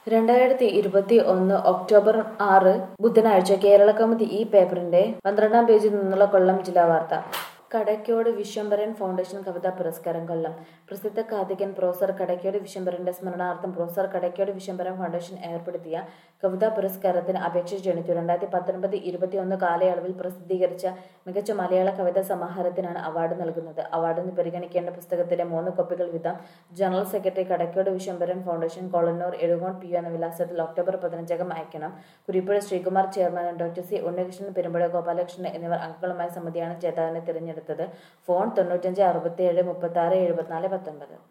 രണ്ടായിരത്തി ഇരുപത്തി ഒന്ന് ഒക്ടോബർ ആറ് ബുധനാഴ്ച കേരള കൗമുദി ഈ പേപ്പറിന്റെ പന്ത്രണ്ടാം പേജിൽ നിന്നുള്ള കൊല്ലം ജില്ലാ വാർത്ത കടയ്ക്കോട് വിശ്വംഭരൻ ഫൗണ്ടേഷൻ കവിതാ പുരസ്കാരം കൊല്ലം പ്രസിദ്ധ കാതികൻ പ്രൊഫസർ കടയ്ക്കോട് വിശ്വംഭരന്റെ സ്മരണാർത്ഥം പ്രൊഫസർ കടയ്ക്കോട് വിശ്വംഭരൻ ഫൗണ്ടേഷൻ ഏർപ്പെടുത്തിയ കവിതാ പുരസ്കാരത്തിന് അപേക്ഷ ക്ഷണിച്ചു രണ്ടായിരത്തി പത്തൊൻപത് ഇരുപത്തിയൊന്ന് കാലയളവിൽ പ്രസിദ്ധീകരിച്ച മികച്ച മലയാള കവിതാ സമാഹാരത്തിനാണ് അവാർഡ് നൽകുന്നത് അവാർഡിന് പരിഗണിക്കേണ്ട പുസ്തകത്തിലെ മൂന്ന് കോപ്പികൾ വീതം general secretary Kadakkode Viswambharan foundation Kolannoor Ezhukone P എന്ന വിലാസത്തിൽ ഒക്ടോബർ പതിനഞ്ചകം അയക്കണം Kurippuzha Sreekumar chairman doctor C Unnikrishnan Perumpuzha Gopalakrishnan എന്നിവർ അംഗങ്ങളുമായ സമിതിയാണ് ജേതാവിനെ തിരഞ്ഞെടുത്തത് ഫോൺ തൊണ്ണൂറ്റഞ്ച് അറുപത്തിയേഴ് മുപ്പത്തി ആറ് എഴുപത്തിനാല് പത്തൊൻപത്